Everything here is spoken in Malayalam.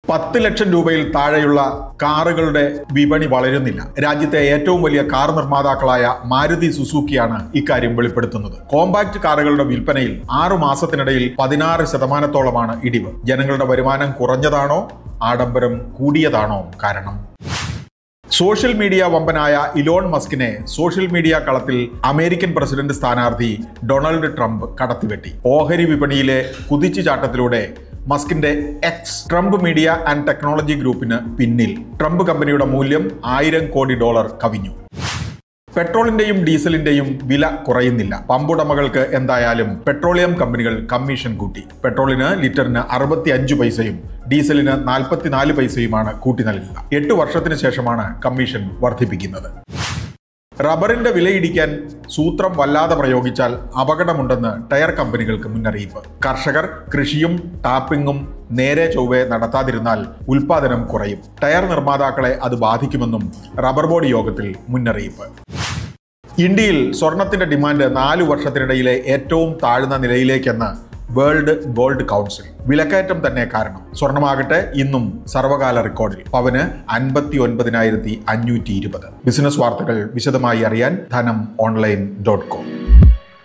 പത്ത് ലക്ഷം രൂപയിൽ താഴെയുള്ള കാറുകളുടെ വിപണി വളരുന്നില്ല രാജ്യത്തെ ഏറ്റവും വലിയ കാർ നിർമ്മാതാക്കളായ മാരുതി സുസുക്കിയാണ് ഇക്കാര്യം വെളിപ്പെടുത്തുന്നത് കോമ്പാക്ട് കാറുകളുടെ വിൽപ്പനയിൽ ആറു മാസത്തിനിടയിൽ പതിനാറ് ശതമാനത്തോളമാണ് ഇടിവ് ജനങ്ങളുടെ വരുമാനം കുറഞ്ഞതാണോ ആഡംബരം കൂടിയതാണോ കാരണം സോഷ്യൽ മീഡിയ വമ്പനായ ഇലോൺ മസ്കിനെ സോഷ്യൽ മീഡിയ കളത്തിൽ അമേരിക്കൻ പ്രസിഡന്റ് സ്ഥാനാർത്ഥി ഡൊണാൾഡ് ട്രംപ് കടത്തിവെട്ടി ഓഹരി വിപണിയിലെ കുതിച്ചുചാട്ടത്തിലൂടെ മസ്കിന്റെ X Trump media and technology ഗ്രൂപ്പിന് പിന്നിൽ ട്രംപ് കമ്പനിയുടെ മൂല്യം ആയിരം കോടി ഡോളർ കവിഞ്ഞു പെട്രോളിന്റെയും ഡീസലിന്റെയും വില കുറയുന്നില്ല പമ്പുടമകൾക്ക് എന്തായാലും പെട്രോളിയം കമ്പനികൾ കമ്മീഷൻ കൂട്ടി പെട്രോളിന് ലിറ്ററിന് അറുപത്തി അഞ്ച് പൈസയും ഡീസലിന് നാൽപ്പത്തിനാല് പൈസയുമാണ് കൂട്ടി നൽകുക എട്ട് വർഷത്തിന് ശേഷമാണ് കമ്മീഷൻ വർദ്ധിപ്പിക്കുന്നത് റബ്ബറിന്റെ വിലയിടിക്കാൻ സൂത്രം വല്ലാതെ പ്രയോഗിച്ചാൽ അപകടമുണ്ടെന്ന് ടയർ കമ്പനികൾക്ക് മുന്നറിയിപ്പ് കർഷകർ കൃഷിയും ടാപ്പിംഗും നേരെ ചൊവ്വെ നടത്താതിരുന്നാൽ ഉൽപാദനം കുറയും ടയർ നിർമ്മാതാക്കളെ അത് ബാധിക്കുമെന്നും റബ്ബർ ബോർഡ് യോഗത്തിൽ മുന്നറിയിപ്പ് ഇന്ത്യയിൽ സ്വർണത്തിന്റെ ഡിമാൻഡ് നാലു വർഷത്തിനിടയിലെ ഏറ്റവും താഴ്ന്ന നിലയിലേക്കെന്ന് വേൾഡ് ഗോൾഡ് കൗൺസിൽ വിലക്കയറ്റം തന്നെ കാരണം സ്വർണമാകട്ടെ ഇന്നും സർവകാല റെക്കോർഡിൽ പവന് അൻപത്തി ഒൻപതിനായിരത്തി അഞ്ഞൂറ്റി ഇരുപത് ബിസിനസ് വാർത്തകൾ വിശദമായി അറിയാൻ ധനം ഓൺലൈൻ ഡോട്ട് കോം